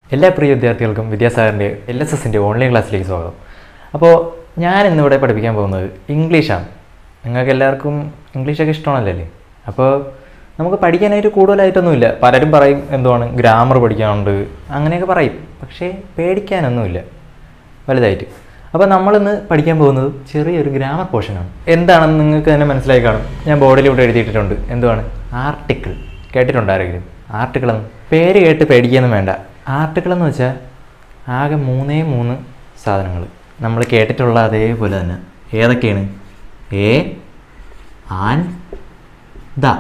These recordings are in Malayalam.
എല്ലാ പ്രിയ വിദ്യാർത്ഥികൾക്കും വിദ്യാസാഗറിൻ്റെ എൽ എസ് എസിൻ്റെ ഓൺലൈൻ ക്ലാസ്സിലേക്ക് സ്വാഗതം അപ്പോൾ ഞാൻ ഇന്നിവിടെ പഠിപ്പിക്കാൻ പോകുന്നത് ഇംഗ്ലീഷാണ് നിങ്ങൾക്ക് എല്ലാവർക്കും ഇംഗ്ലീഷൊക്കെ ഇഷ്ടമാണല്ലേ അപ്പോൾ നമുക്ക് പഠിക്കാനായിട്ട് കൂടുതലായിട്ടൊന്നുമില്ല പലരും പറയും എന്തുവാണ് ഗ്രാമർ പഠിക്കാനുണ്ട് അങ്ങനെയൊക്കെ പറയും പക്ഷേ പേടിക്കാനൊന്നുമില്ല വലുതായിട്ട് അപ്പോൾ നമ്മളിന്ന് പഠിക്കാൻ പോകുന്നത് ചെറിയൊരു ഗ്രാമർ പോർഷനാണ് എന്താണെന്ന് നിങ്ങൾക്ക് തന്നെ മനസ്സിലായി കാണും ഞാൻ ബോർഡിൽ ഇവിടെ എഴുതിയിട്ടുണ്ട് എന്തുവാണ് ആർട്ടിക്കിൾ കേട്ടിട്ടുണ്ട് ആരെങ്കിലും ആർട്ടിക്കിൾ എന്ന് പേര് കേട്ട് പേടിക്കുകയൊന്നും വേണ്ട ആർട്ടിക്കിൾ എന്ന് വെച്ചാൽ ആകെ മൂന്നേ മൂന്ന് സാധനങ്ങൾ നമ്മൾ കേട്ടിട്ടുള്ള അതേപോലെ തന്നെ ഏതൊക്കെയാണ് എ ആൻ ദ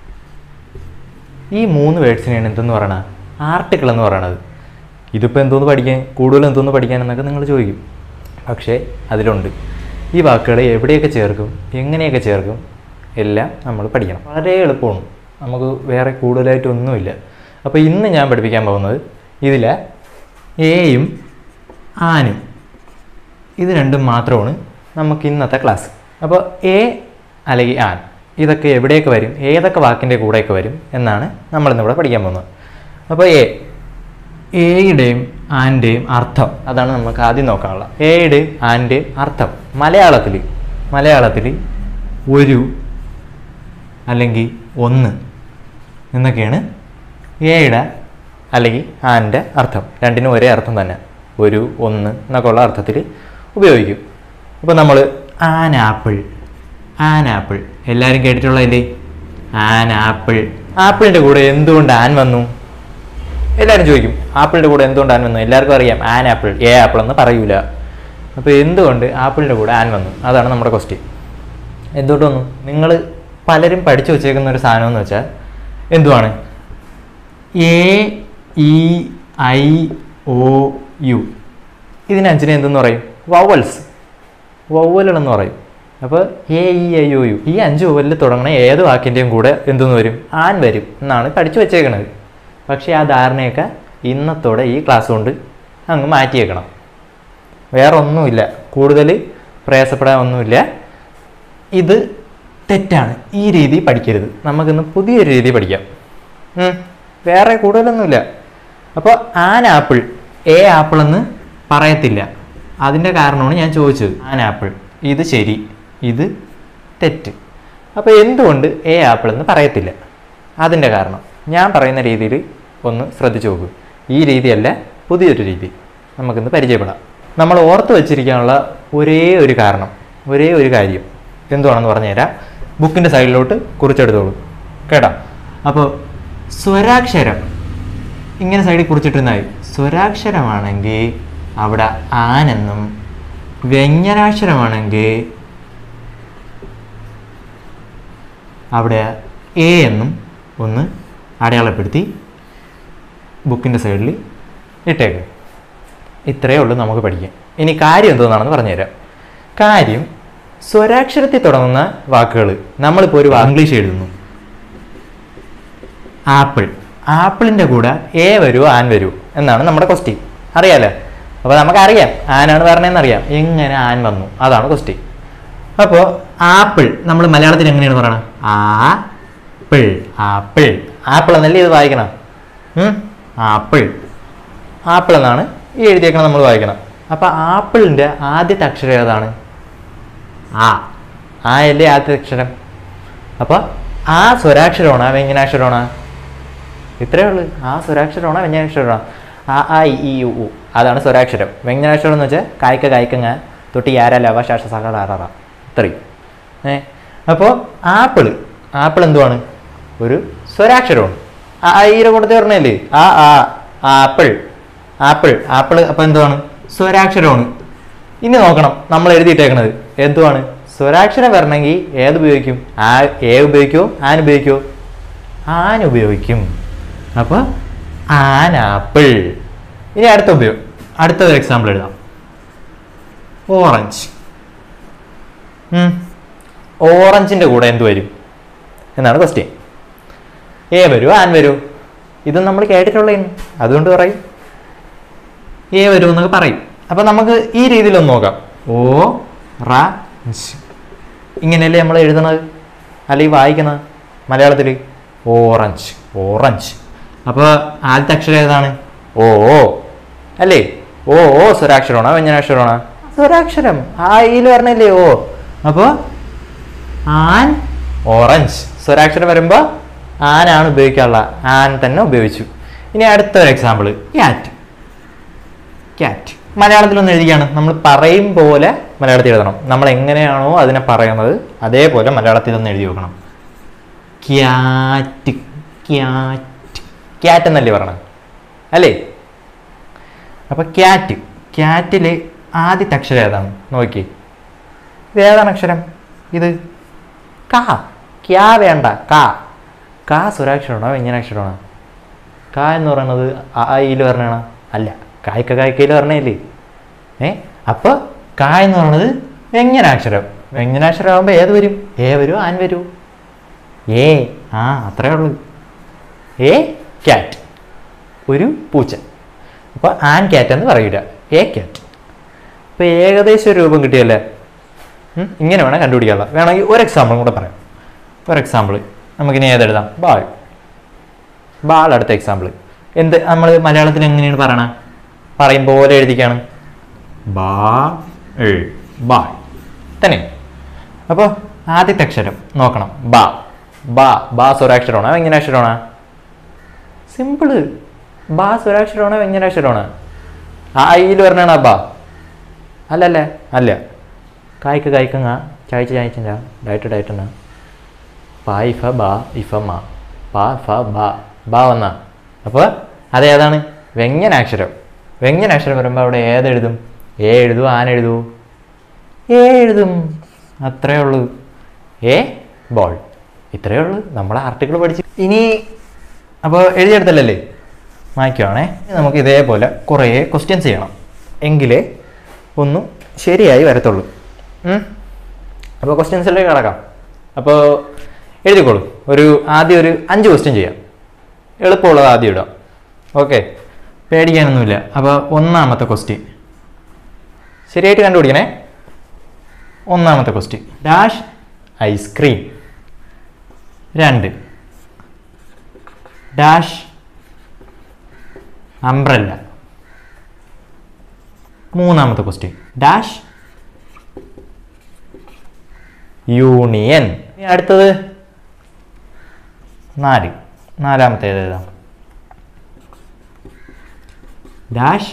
ഈ മൂന്ന് വേർഡ്സിനെയാണ് എന്തെന്ന് പറയണത് ആർട്ടിക്കിൾ എന്ന് പറയണത് ഇതിപ്പോൾ എന്തോന്ന് പഠിക്കാൻ കൂടുതൽ എന്തോന്ന് പഠിക്കാൻ എന്നൊക്കെ നിങ്ങൾ ചോദിക്കും പക്ഷേ അതിലുണ്ട് ഈ വാക്കുകൾ എവിടെയൊക്കെ ചേർക്കും എങ്ങനെയൊക്കെ ചേർക്കും എല്ലാം നമ്മൾ പഠിക്കണം വളരെ എളുപ്പമാണ് നമുക്ക് വേറെ കൂടുതലായിട്ടൊന്നുമില്ല അപ്പോൾ ഇന്ന് ഞാൻ പഠിപ്പിക്കാൻ പോകുന്നത് ഇതിലെ എയും ആനും ഇത് രണ്ടും മാത്രമാണ് നമുക്ക് ഇന്നത്തെ ക്ലാസ് അപ്പോൾ എ അല്ലെങ്കിൽ ആൻ ഇതൊക്കെ എവിടെയൊക്കെ വരും ഏതൊക്കെ വാക്കിൻ്റെ കൂടെയൊക്കെ വരും എന്നാണ് നമ്മളിന്നിവിടെ പഠിക്കാൻ പോകുന്നത് അപ്പോൾ എ എയുടെയും ആൻ്റെയും അർത്ഥം അതാണ് നമുക്ക് ആദ്യം നോക്കാനുള്ള എയുടെയും ആൻ്റെയും അർത്ഥം മലയാളത്തിൽ മലയാളത്തിൽ ഒരു അല്ലെങ്കിൽ ഒന്ന് എന്നൊക്കെയാണ് എയുടെ അല്ലെങ്കിൽ ആൻ്റെ അർത്ഥം രണ്ടിനും ഒരേ അർത്ഥം തന്നെ ഒരു ഒന്ന് എന്നൊക്കെ ഉള്ള അർത്ഥത്തിൽ ഉപയോഗിക്കും അപ്പോൾ നമ്മൾ ആൻ ആപ്പിൾ ആൻ ആപ്പിൾ എല്ലാവരും കേട്ടിട്ടുള്ളതല്ലേ ആൻ ആപ്പിൾ ആപ്പിളിൻ്റെ കൂടെ എന്തുകൊണ്ട് ആൻ വന്നു എല്ലാവരും ചോദിക്കും ആപ്പിളിൻ്റെ കൂടെ എന്തുകൊണ്ട് ആൻ വന്നു എല്ലാവർക്കും അറിയാം ആൻ ആപ്പിൾ എ ആപ്പിൾ എന്ന് പറയൂല അപ്പോൾ എന്തുകൊണ്ട് ആപ്പിളിൻ്റെ കൂടെ ആൻ വന്നു അതാണ് നമ്മുടെ ക്വസ്റ്റ്യൻ എന്തുകൊണ്ട് വന്നു നിങ്ങൾ പലരും പഠിച്ചു വച്ചേക്കുന്ന ഒരു സാധനം എന്ന് വെച്ചാൽ എന്തുവാണ് A E I O U ഇതിന് അഞ്ചിനെ എന്തെന്ന് പറയും വവൽസ് വവ്വലുകളെന്ന് പറയും അപ്പോൾ A E I O U ഈ അഞ്ച് വവലിൽ തുടങ്ങണ ഏത് വാക്കിൻ്റെയും കൂടെ എന്തെന്ന് വരും ആൻ വരും എന്നാണ് പഠിച്ചു വെച്ചേക്കണത് പക്ഷേ ആ ധാരണയൊക്കെ ഇന്നത്തോടെ ഈ ക്ലാസ് കൊണ്ട് അങ്ങ് മാറ്റിയേക്കണം വേറെ ഒന്നുമില്ല കൂടുതൽ പ്രയാസപ്പെടാൻ ഒന്നുമില്ല ഇത് തെറ്റാണ് ഈ രീതി പഠിക്കരുത് നമുക്കിന്ന് പുതിയൊരു രീതി പഠിക്കാം ഉം. വേറെ കൂടുതലൊന്നുമില്ല അപ്പോൾ ആൻ ആപ്പിൾ എ ആപ്പിൾ എന്ന് പറയത്തില്ല അതിൻ്റെ കാരണമാണ് ഞാൻ ചോദിച്ചത് ആൻ ആപ്പിൾ ഇത് ശരി ഇത് തെറ്റ് അപ്പോൾ എന്തുകൊണ്ട് എ ആപ്പിൾ എന്ന് പറയത്തില്ല അതിൻ്റെ കാരണം ഞാൻ പറയുന്ന രീതിയിൽ ഒന്ന് ശ്രദ്ധിച്ചു നോക്കൂ ഈ രീതിയല്ല പുതിയൊരു രീതി നമുക്കിന്ന് പരിചയപ്പെടാം നമ്മൾ ഓർത്ത് വെച്ചിരിക്കാനുള്ള ഒരേ ഒരു കാരണം ഒരേ ഒരു കാര്യം എന്തുവാണെന്ന് പറഞ്ഞുതരാം ബുക്കിൻ്റെ സൈഡിലോട്ട് കുറിച്ചെടുത്തോളൂ കേട്ടോ അപ്പോൾ സ്വരാക്ഷരം ഇങ്ങനെ സൈഡിൽ കുറിച്ചിട്ടിരുന്നായി സ്വരാക്ഷരമാണെങ്കിൽ അവിടെ ആനെന്നും വ്യഞ്ജനാക്ഷരമാണെങ്കിൽ അവിടെ എ എന്നും ഒന്ന് അടയാളപ്പെടുത്തി ബുക്കിൻ്റെ സൈഡിൽ ഇട്ടേക്ക് ഇത്രയേ ഉള്ളൂ നമുക്ക് പഠിക്കാൻ ഇനി കാര്യം എന്തോന്നാണെന്ന് പറഞ്ഞുതരാം കാര്യം സ്വരാക്ഷരത്തിൽ തുടങ്ങുന്ന വാക്കുകൾ നമ്മളിപ്പോൾ ഒരു വാ- ഇംഗ്ലീഷ് എഴുതുന്നു ആപ്പിൾ ആപ്പിളിൻ്റെ കൂടെ എ വരുമോ ആൻ വരുമോ എന്നാണ് നമ്മുടെ ക്വസ്റ്റ്യൻ അറിയാലോ അപ്പോൾ നമുക്കറിയാം ആനാണ് പറഞ്ഞതെന്ന് അറിയാം എങ്ങനെ ആൻ വന്നു അതാണ് ക്വസ്റ്റ്യൻ അപ്പോൾ ആപ്പിൾ നമ്മൾ മലയാളത്തിൽ എങ്ങനെയാണ് പറയണത് ആ പിൾ ആപ്പിൾ ആപ്പിൾ എന്നല്ലേ ഇത് വായിക്കണം ഉം? ആപ്പിൾ ആപ്പിൾ എന്നാണ് ഈ എഴുതിയേക്കണം നമ്മൾ വായിക്കണം അപ്പോൾ ആപ്പിളിൻ്റെ ആദ്യത്തെ അക്ഷരം ഏതാണ് ആ ആ അല്ലേ ആദ്യത്തെ അക്ഷരം അപ്പോൾ ആ സ്വരാക്ഷരമാണോ വ്യഞ്ജനാക്ഷരമാണോ ഇത്രയേ ഉള്ളൂ ആ സ്വരാക്ഷരമാണോ വ്യഞ്ജനാക്ഷരമാണോ ആ ആ ഇ ഈ ഉ ഉ അതാണ് സ്വരാക്ഷരം വ്യഞ്ജനാക്ഷരം എന്ന് വെച്ചാൽ കായ്ക്ക കായ്ക്കങ്ങ തൊട്ടി ആര ലവ ശാഷ സക ആറാറ ഇത്രയും ഏ അപ്പോൾ ആപ്പിള് ആപ്പിൾ എന്തുവാണ് ഒരു സ്വരാക്ഷരമാണ് ആ ആ ഈര കൊടുത്ത് പറഞ്ഞല്ലേ ആ ആ ആപ്പിൾ ആപ്പിൾ ആപ്പിൾ അപ്പോൾ എന്തുവാണ് സ്വരാക്ഷരമാണ് ഇനി നോക്കണം നമ്മൾ എഴുതിയിട്ടേക്കണത് എന്തുവാണ് സ്വരാക്ഷരം വരണമെങ്കിൽ ഏത് ഉപയോഗിക്കും ആ ഏ ഉപയോഗിക്കുമോ ആൻ ഉപയോഗിക്കുമോ ആൻ ഉപയോഗിക്കും അപ്പോൾ ആൻ ആപ്പിൾ ഇനി അടുത്ത ഉപയോഗം അടുത്ത ഒരു എക്സാമ്പിൾ എഴുതാം ഓറഞ്ച് ഓറഞ്ചിൻ്റെ കൂടെ എന്ത് വരും എന്നാണ് ക്വസ്റ്റ്യൻ എ വരുമോ ആൻ വരുമോ ഇതും നമ്മൾ കേട്ടിട്ടുള്ള അതുകൊണ്ട് പറയും എ വരും എന്നൊക്കെ പറയും അപ്പം നമുക്ക് ഈ രീതിയിലൊന്ന് നോക്കാം ഓ റ ഞ്ച്. ഇങ്ങനെയല്ലേ നമ്മൾ എഴുതണത് അല്ലെങ്കിൽ വായിക്കുന്നത് മലയാളത്തിൽ ഓറഞ്ച് ഓറഞ്ച് അപ്പോൾ ആദ്യത്തെ അക്ഷരം ഏതാണ് ഓ അല്ലേ ഓ ഓ സ്വരാക്ഷരമാണോ വ്യഞ്ജനാക്ഷരമാണോ സ്വരാക്ഷരം ആ ഈല് പറഞ്ഞല്ലേ ഓ അപ്പോൾ ആൻ ഓറഞ്ച് സ്വരാക്ഷരം വരുമ്പോൾ ആനാണ് ഉപയോഗിക്കാനുള്ള ആൻ തന്നെ ഉപയോഗിച്ചു ഇനി അടുത്ത ഒരു എക്സാമ്പിൾ ക്യാറ്റ് ക്യാറ്റ് മലയാളത്തിലൊന്ന് എഴുതിയാണ് നമ്മൾ പറയും പോലെ മലയാളത്തിൽ എഴുതണം നമ്മൾ എങ്ങനെയാണോ അതിനെ പറയുന്നത് അതേപോലെ മലയാളത്തിൽ ഒന്ന് എഴുതി വെക്കണം ക്യാറ്റ് ക്യാറ്റ് ക്യാറ്റ് എന്നല്ലേ പറയണത് അല്ലേ അപ്പൊ ക്യാറ്റ് ക്യാറ്റില് ആദ്യത്തെ അക്ഷരം ഏതാണ് നോക്കി ഇത് ഏതാണ് അക്ഷരം ഇത് കാ ക്യാ വേണ്ട കാ കാ സ്വരാക്ഷരമാണോ വ്യഞ്ജനാക്ഷരമാണോ കാ എന്ന് പറയുന്നത് ആ യിൽ പറഞ്ഞാണ് അല്ല കായ്ക്ക കായ്ക്കയിൽ പറഞ്ഞില്ലേ ഏ അപ്പോൾ കാ എന്ന് പറയുന്നത് വ്യഞ്ജനാക്ഷരം വ്യഞ്ജനാക്ഷരം ആകുമ്പോൾ ഏത് വരും ഏ വരൂ ആൻ വരൂ ഏ ആ അത്രേ ഉള്ളൂ ഏ ക്യാറ്റ് ഒരു പൂച്ച അപ്പോൾ ആൻ ക്യാറ്റ് എന്ന് പറയില്ല എ ക്യാറ്റ് അപ്പോൾ ഏകദേശം ഒരു രൂപം കിട്ടിയല്ലേ ഉം, ഇങ്ങനെ വേണം കണ്ടുപിടിക്കാനുള്ള വേണമെങ്കിൽ ഒരു എക്സാമ്പിളും കൂടെ പറയാം ഒരു എക്സാമ്പിൾ നമുക്കിനി ഏതെഴുതാം ബാൾ ബാൾ അടുത്ത എക്സാമ്പിൾ എന്ത് നമ്മൾ മലയാളത്തിൽ എങ്ങനെയാണ് പറയണ പറയും പോലെ എഴുതിക്കാണ് ബാ എ ബാൾ തന്നെ അപ്പോൾ ആദ്യത്തെ അക്ഷരം നോക്കണം ബാ ബാ ബാ സ്വരാക്ഷരമാണോ വ്യഞ്ജനാക്ഷരമാണോ സിമ്പിള് ബാ സ്വരാക്ഷരമാണോ വ്യഞ്ജനാക്ഷരമാണോ ആ ഐയിൽ വരണാണ് ബാ അല്ലല്ലേ അല്ല കായ്ക്ക് കായ്ക്കങ്ങ ചായച്ച് ചായച്ചില്ല ഡയറ്റ് ഡയറ്റ് പാ ഇഫ ബാ ഇഫ മാ പാ ഫ ബാ ബാ വന്ന അപ്പോൾ അതേതാണ് വ്യഞ്ജനാക്ഷരം വ്യഞ്ജനാക്ഷരം വരുമ്പോൾ അവിടെ ഏതെഴുതും ഏ എഴുതൂ ആൻ എഴുതൂ ഏ എഴുതും അത്രേ ഉള്ളൂ ഏ ബോൾ ഇത്രയേ ഉള്ളൂ നമ്മൾ ആർട്ടിക്കിൾ പഠിച്ച് ഇനി അപ്പോൾ എഴുതിയെടുത്തല്ലേ മായ്ക്കുവാണേ ഇനി നമുക്ക് ഇതേപോലെ കുറേ ക്വസ്റ്റ്യൻസ് ചെയ്യണം എങ്കിലേ ഒന്നും ശരിയായി വരത്തുള്ളൂ ഉം. അപ്പോൾ ക്വസ്റ്റ്യൻസിലേക്ക് കിടക്കാം അപ്പോൾ എഴുതിക്കോളൂ ഒരു ആദ്യം ഒരു അഞ്ച് ക്വസ്റ്റ്യൻ ചെയ്യാം എളുപ്പമുള്ളത് ആദ്യം ഇടാം ഓക്കെ പേടിക്കാനൊന്നുമില്ല അപ്പോൾ ഒന്നാമത്തെ ക്വസ്റ്റ്യൻ ശരിയായിട്ട് കണ്ടുപിടിക്കണേ ഒന്നാമത്തെ ക്വസ്റ്റ്യൻ ഡാഷ് ഐസ്ക്രീം രണ്ട് ഡാഷ് അംബ്രല്ല മൂന്നാമത്തെ ക്വസ്റ്റ്യൻ ഡാഷ് യൂണിയൻ ഇനി അടുത്തത് നാല് നാലാമത്തേത് ഏതാ ഡാഷ്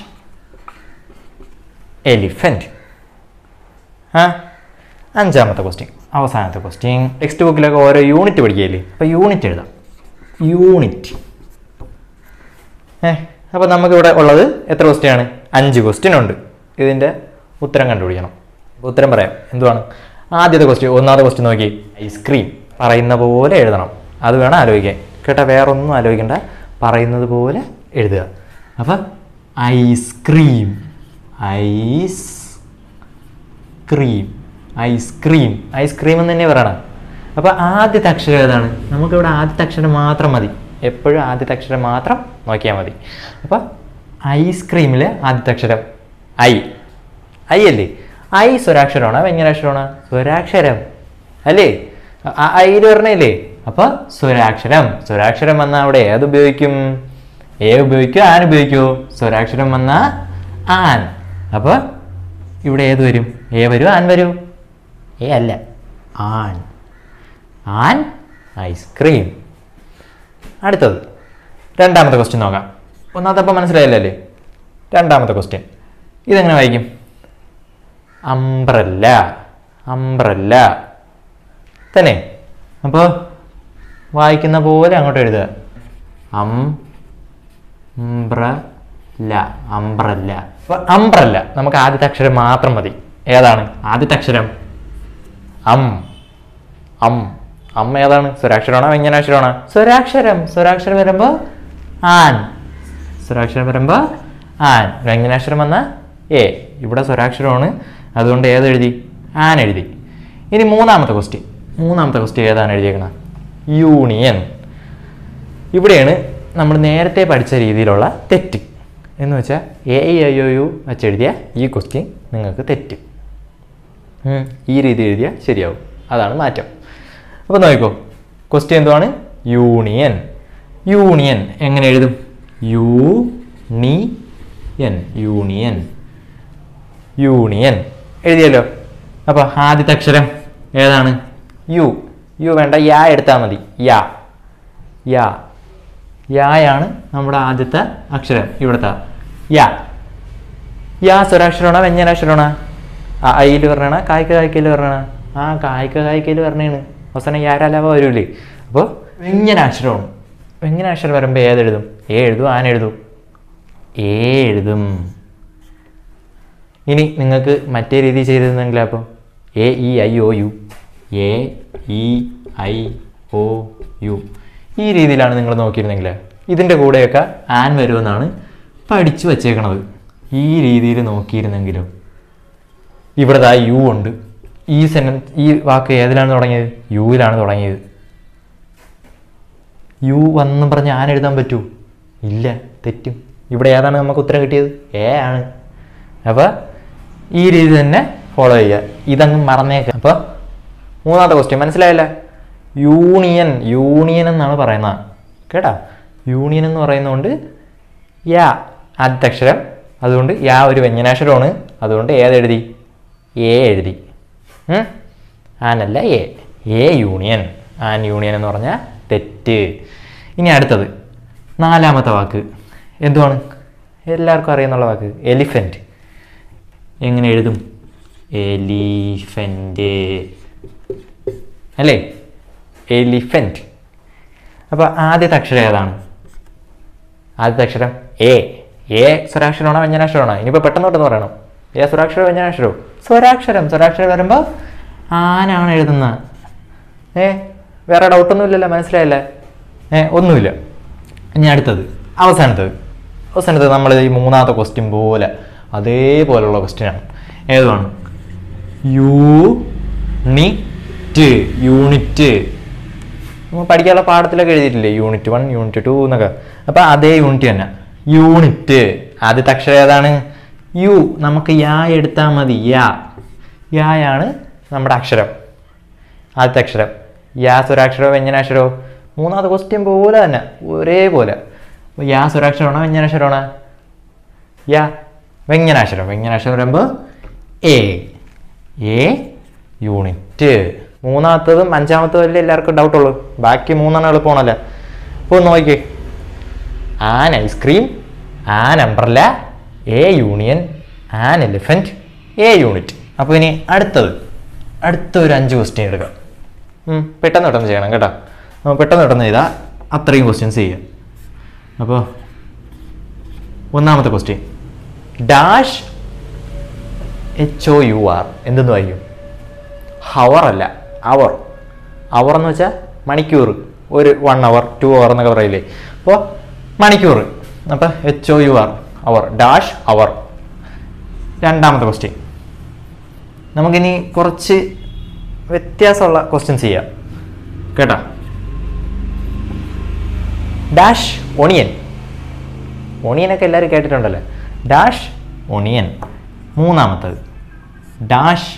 എലിഫൻറ്റ് ആ അഞ്ചാമത്തെ ക്വസ്റ്റ്യൻ അവസാനത്തെ ക്വസ്റ്റ്യൻ ടെക്സ്റ്റ് ബുക്കിലൊക്കെ ഓരോ യൂണിറ്റ് പഠിക്കുകയില്ലേ അപ്പോൾ യൂണിറ്റ് എഴുതാം യൂണിറ്റ് ഏ അപ്പോൾ നമുക്കിവിടെ ഉള്ളത് എത്ര ക്വസ്റ്റ്യൻ ആണ് അഞ്ച് ക്വസ്റ്റ്യൻ ഉണ്ട് ഇതിൻ്റെ ഉത്തരം കണ്ടുപിടിക്കണം അപ്പോൾ ഉത്തരം പറയാം എന്തുവാണ് ആദ്യത്തെ ക്വസ്റ്റ്യൻ ഒന്നാമത്തെ ക്വസ്റ്റ്യൻ നോക്കി ഐസ്ക്രീം പറയുന്ന പോലെ എഴുതണം അത് വേണം ആലോചിക്കാൻ കേട്ടോ വേറെ ഒന്നും ആലോചിക്കണ്ട പറയുന്നത് പോലെ എഴുതുക അപ്പം ice cream ice cream ice cream ice cream എന്ന് തന്നെ പറയണം അപ്പോൾ ആദ്യത്തെ അക്ഷരം ഏതാണ് നമുക്കിവിടെ ആദ്യത്തെ അക്ഷരം മാത്രം മതി എപ്പോഴും ആദ്യത്തെ അക്ഷരം മാത്രം നോക്കിയാൽ മതി അപ്പോൾ ഐസ്ക്രീമിലെ ആദ്യത്തെ അക്ഷരം ഐ ഐ അല്ലേ ഐ സ്വരാക്ഷരമാണോ വ്യഞ്ജനാക്ഷരമാണോ സ്വരാക്ഷരം അല്ലേ ഐയിൽ പറഞ്ഞില്ലേ അപ്പോൾ സ്വരാക്ഷരം സ്വരാക്ഷരം വന്നാൽ അവിടെ ഏത് ഉപയോഗിക്കും ഏ ഉപയോഗിക്കോ ആൻ ഉപയോഗിക്കുമോ സ്വരാക്ഷരം വന്നാൽ ആൻ അപ്പോൾ ഇവിടെ ഏത് വരും ഏ വരൂ ആൻ വരൂ ഏ അല്ല ആൻ ആൻ ഐസ്ക്രീം അടുത്തത് രണ്ടാമത്തെ ക്വസ്റ്റ്യൻ നോക്കാം ഒന്നാമത്തെ അപ്പം മനസ്സിലായില്ലേ അല്ലേ രണ്ടാമത്തെ ക്വസ്റ്റ്യൻ ഇതെങ്ങനെ വായിക്കും അംബ്രല്ല അംബ്രല്ല തന്നെ അപ്പോൾ വായിക്കുന്ന പോലെ അങ്ങോട്ട് എഴുതുക അം അംബ്രല്ല അംബ്രല്ല അപ്പോൾ അംബ്രല്ല നമുക്ക് ആദ്യത്തെ അക്ഷരം മാത്രം മതി ഏതാണ് ആദ്യത്തെ അക്ഷരം അം അം അം ഏതാണ് സ്വരാക്ഷരമാണോ വ്യഞ്ജനാക്ഷരമാണോ സ്വരാക്ഷരം സ്വരാക്ഷരം വരുമ്പോൾ ആൻ സ്വരാക്ഷരം വരുമ്പോൾ ആൻ വ്യഞ്ജനാക്ഷരം വന്ന എ ഇവിടെ സ്വരാക്ഷരമാണ് അതുകൊണ്ട് ഏത് എഴുതി ആൻ എഴുതി ഇനി മൂന്നാമത്തെ ക്വസ്റ്റ്യൻ മൂന്നാമത്തെ ക്വസ്റ്റ്യൻ ഏതാണ് എഴുതിയേക്കുന്നത് യൂണിയൻ ഇവിടെയാണ് നമ്മൾ നേരത്തെ പഠിച്ച രീതിയിലുള്ള തെറ്റ് എന്ന് വെച്ചാൽ A I I O U വെച്ചെഴുതിയ ഈ ക്വസ്റ്റ്യൻ നിങ്ങൾക്ക് തെറ്റ് ഉം, ഈ രീതി എഴുതിയാൽ ശരിയാവും അതാണ് മാറ്റം അപ്പോൾ നോക്കിക്കോ ക്വസ്റ്റ്യൻ എന്തുവാണ് യൂണിയൻ യൂണിയൻ എങ്ങനെ എഴുതും യു നി എൻ യൂണിയൻ യൂണിയൻ എഴുതിയല്ലോ അപ്പോൾ ആദ്യത്തെ അക്ഷരം ഏതാണ് യു യു വേണ്ട യാ എടുത്താൽ മതി യാ യാ യായാണ് നമ്മുടെ ആദ്യത്തെ അക്ഷരം ഇവിടുത്തെ യാ യാ സ്വരാക്ഷരമാണോ വ്യഞ്ജനാക്ഷരമാണോ ആ അയിൽ പറഞ്ഞാണ് കായ്ക്ക കായ്ക്കയിൽ പറഞ്ഞാണ് ആ കായ്ക്ക കായ്ക്കയിൽ പറഞ്ഞാണ് അവസാനം യാരല്ലാവ വരൂലേ അപ്പോൾ വ്യഞ്ജനാക്ഷരമാണ് വ്യഞ്ജനാക്ഷരം വരുമ്പോൾ ഏതെഴുതും ഏ എഴുതും ആന എഴുതും ഏ എഴുതും ഇനി നിങ്ങൾക്ക് മറ്റേ രീതി ചെയ്തിരുന്നെങ്കിൽ അപ്പോൾ A E I O U A E I O U ഈ രീതിയിലാണ് നിങ്ങൾ നോക്കിയിരുന്നെങ്കിൽ ഇതിൻ്റെ കൂടെയൊക്കെ ആൻ വരുമെന്നാണ് പഠിച്ചു വച്ചേക്കണത് ഈ രീതിയിൽ നോക്കിയിരുന്നെങ്കിലും ഇവിടെ ദാ യു ഉണ്ട് ഈ സെൻറ്റൻസ് ഈ വാക്ക് ഏതിലാണ് തുടങ്ങിയത് യുവിലാണ് തുടങ്ങിയത് യു വന്ന് പറഞ്ഞ് ആൻ എഴുതാൻ പറ്റൂ ഇല്ല തെറ്റും ഇവിടെ ഏതാണ് നമുക്ക് ഉത്തരം കിട്ടിയത് എ ആണ് അപ്പോൾ ഈ രീതി തന്നെ ഫോളോ ചെയ്യുക ഇതങ്ങ് മറന്നേക്കുക അപ്പോൾ മൂന്നാമത്തെ ക്വസ്റ്റ്യൻ മനസ്സിലായില്ല യൂണിയൻ യൂണിയൻ എന്നാണ് പറയുന്നത് കേട്ടാ യൂണിയൻ എന്ന് പറയുന്നതുകൊണ്ട് യാ ആദ്യത്തെ അക്ഷരം അതുകൊണ്ട് യാ ഒരു വ്യഞ്ജനാക്ഷരമാണ് അതുകൊണ്ട് ഏതെഴുതി എ എഴുതി ഉം? ആനല്ല a a union an union എന്ന് പറഞ്ഞാൽ തെറ്റ് ഇനി അടുത്തത് നാലാമത്തെ വാക്ക് എന്തുവാണ് എല്ലാവർക്കും അറിയുന്നുള്ള വാക്ക് എലിഫൻറ്റ് എങ്ങനെ എഴുതും എലിഫൻ്റ് അല്ലേ എലിഫൻറ്റ് അപ്പോൾ ആദ്യത്തെ അക്ഷരം ഏതാണ് ആദ്യത്തെ അക്ഷരം എ എ സ്വരാക്ഷരമാണോ വ്യഞ്ജനാക്ഷരമാണോ ഇനിയിപ്പോൾ പെട്ടെന്ന് പെട്ടെന്ന് പറയണം എ സ്വരാക്ഷരോ വ്യഞ്ജനാക്ഷരോ സ്വരാക്ഷരം സ്വരാക്ഷരം വരുമ്പോൾ ആനാണ് എഴുതുന്നത് ഏ വേറെ ഡൗട്ടൊന്നും ഇല്ലല്ലോ മനസ്സിലായില്ലേ ഏ ഒന്നുമില്ല ഇനി അടുത്തത് അവസാനത്തത് അവസാനത്തത് നമ്മൾ ഈ മൂന്നാമത്തെ ക്വസ്റ്റ്യൻ പോലെ അതേപോലുള്ള ക്വസ്റ്റ്യനാണ് ഏതുമാണ് യൂണിറ്റ് യൂണിറ്റ് നമ്മൾ പഠിക്കാനുള്ള പാഠത്തിലൊക്കെ എഴുതിയിട്ടില്ലേ യൂണിറ്റ് വൺ യൂണിറ്റ് ടു എന്നൊക്കെ അപ്പോൾ അതേ യൂണിറ്റ് തന്നെ യൂണിറ്റ് ആദ്യത്തെ അക്ഷരം ഏതാണ് യു നമുക്ക് യാ എടുത്താൽ മതി യാ യായാണ് നമ്മുടെ അക്ഷരം ആദ്യത്തെ അക്ഷരം യാ സ്വരാക്ഷരമോ വ്യഞ്ജനാക്ഷരമോ മൂന്നാമത്തെ ക്വസ്റ്റ്യൻ പോലെ തന്നെ ഒരേപോലെ അപ്പോൾ യാ സ്വരാക്ഷരമാണോ വ്യഞ്ജനാക്ഷരമാണോ യാ വ്യഞ്ജനാക്ഷരം വ്യഞ്ജനാക്ഷരം വരുമ്പോൾ എ എ യൂണിറ്റ് മൂന്നാമത്തതും അഞ്ചാമത്തതും അല്ലേ എല്ലാവർക്കും ഡൗട്ടുള്ളൂ ബാക്കി മൂന്നെണ്ണം എളുപ്പമാണല്ലോ അപ്പോൾ ഒന്ന് നോക്കിക്കേ an ice cream an umbrella a union an elephant a unit അപ്പോൾ ഇനി അടുത്തത് അടുത്ത ഒരു അഞ്ച് ക്വസ്റ്റ്യൻ എടുക്കാം ഉം, പെട്ടെന്ന് പെട്ടെന്ന് ചെയ്യണം കേട്ടോ അപ്പോൾ പെട്ടെന്ന് പെട്ടെന്ന് ചെയ്താൽ അത്രയും ക്വസ്റ്റ്യൻസ് ചെയ്യാം അപ്പോൾ ഒന്നാമത്തെ question dash H O U R എന്തെന്ന് വായിക്കും ഹവർ അല്ല അവർ അവർ എന്ന് വെച്ചാൽ മണിക്കൂർ ഒരു വൺ അവർ ടു അവർ എന്നൊക്കെ പറയില്ലേ അപ്പോൾ മണിക്കൂർ അപ്പോൾ H O U R hour dash hour രണ്ടാമത്തെ ക്വസ്റ്റ്യൻ നമുക്കിനി കുറച്ച് വ്യത്യാസമുള്ള ക്വസ്റ്റ്യൻസ് ചെയ്യാം കേട്ടോ ഡാഷ് ഒണിയൻ ഒണിയനൊക്കെ എല്ലാവരും കേട്ടിട്ടുണ്ടല്ലോ ഡാഷ് ഒണിയൻ മൂന്നാമത്തത് ഡാഷ്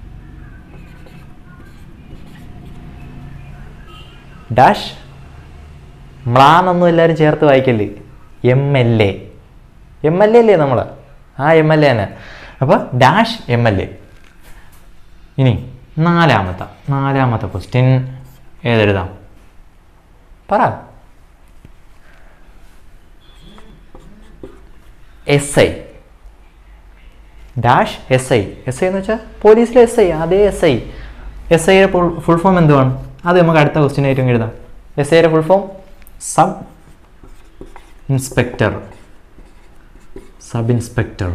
ഡാഷ് മ്ലാന്നൊന്നും എല്ലാവരും ചേർത്ത് വായിക്കല്ലേ M L A M L A അല്ലേ നമ്മൾ ആ എം എൽ എ തന്നെ അപ്പോൾ ഡാഷ് എം എൽ എ ഇനി നാലാമത്തെ നാലാമത്തെ ക്വസ്റ്റ്യൻ ഏതെഴുതാം പറ S I dash S I S I എന്ന് വെച്ചാൽ പോലീസിലെ എസ് ഐ അതേ എസ് ഐ എസ് ഐയുടെ ഫുൾ ഫോം എന്തുവാണ് അത് നമുക്ക് അടുത്ത ക്വസ്റ്റ്യൻ ആയിട്ടും എഴുതാം എസ് ഐയുടെ full form sub inspector sub inspector